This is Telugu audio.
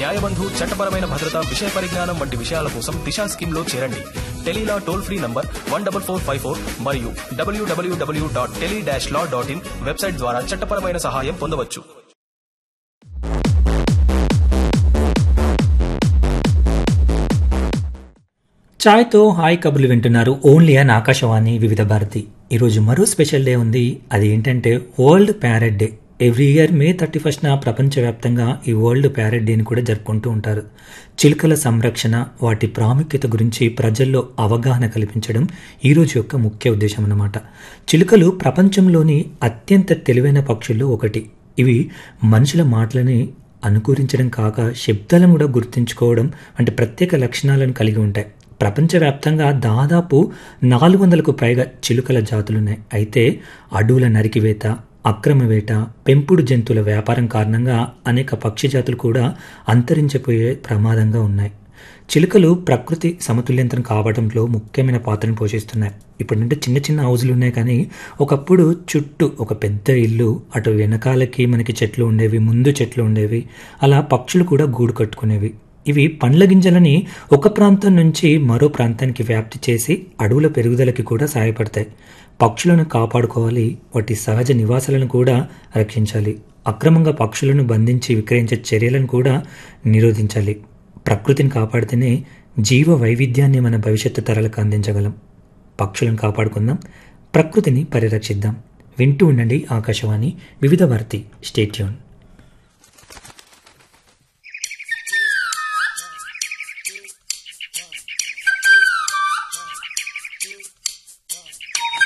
న్యాయబంధు చట్టపరమైన భద్రత విషయ పరిజ్ఞానం వంటి విషయాల కోసం దిశా స్కీమ్ లో చేరండి tele law toll free number one double four five four మరియు W W W dot tele dash law dot in website ద్వారా చట్టపరమైన సహాయం పొందవచ్చు ఛాయ్తో హాయ్ కబుర్లు వింటున్నారు ఓన్లీ అన్ ఆకాశవాణి వివిధ భారతి ఈరోజు మరో స్పెషల్ డే ఉంది అది ఏంటంటే world parrot day every year May thirty ఫస్ట్న ప్రపంచవ్యాప్తంగా ఈ వరల్డ్ ప్యారెట్ డేని కూడా జరుపుకుంటూ ఉంటారు చిలుకల సంరక్షణ వాటి ప్రాముఖ్యత గురించి ప్రజల్లో అవగాహన కల్పించడం ఈ రోజు యొక్క ముఖ్య ఉద్దేశం అన్నమాట చిలుకలు ప్రపంచంలోని అత్యంత తెలివైన పక్షుల్లో ఒకటి ఇవి మనుషుల మాటలని అనుకరించడం కాక శబ్దాలను కూడా గుర్తుంచుకోవడం అంటే ప్రత్యేక లక్షణాలను కలిగి ఉంటాయి ప్రపంచవ్యాప్తంగా దాదాపు నాలుగు వందలకు పైగా చిలుకల జాతులున్నాయి అయితే అడవుల నరికివేత అక్రమ వేట పెంపుడు జంతువుల వ్యాపారం కారణంగా అనేక పక్షి జాతులు కూడా అంతరించిపోయే ప్రమాదంగా ఉన్నాయి చిలుకలు ప్రకృతి సమతుల్యతను కావడంలో ముఖ్యమైన పాత్రను పోషిస్తున్నాయి ఇప్పుడంటే చిన్న చిన్న హౌజులు ఉన్నాయి కానీ ఒకప్పుడు చుట్టూ ఒక పెద్ద ఇల్లు అటు వెనకాలకి మనకి చెట్లు ఉండేవి ముందు చెట్లు ఉండేవి అలా పక్షులు కూడా గూడు కట్టుకునేవి ఇవి పండ్ల గింజలని ఒక ప్రాంతం నుంచి మరో ప్రాంతానికి వ్యాప్తి చేసి అడవుల పెరుగుదలకి కూడా సహాయపడతాయి పక్షులను కాపాడుకోవాలి వాటి సహజ నివాసాలను కూడా రక్షించాలి అక్రమంగా పక్షులను బంధించి విక్రయించే చర్యలను కూడా నిరోధించాలి ప్రకృతిని కాపాడితేనే జీవ వైవిధ్యాన్ని మన భవిష్యత్తు తరాలకు అందించగలం పక్షులను కాపాడుకుందాం ప్రకృతిని పరిరక్షిద్దాం వింటూ ఉండండి ఆకాశవాణి వివిధ భారతి స్టేట్యూన్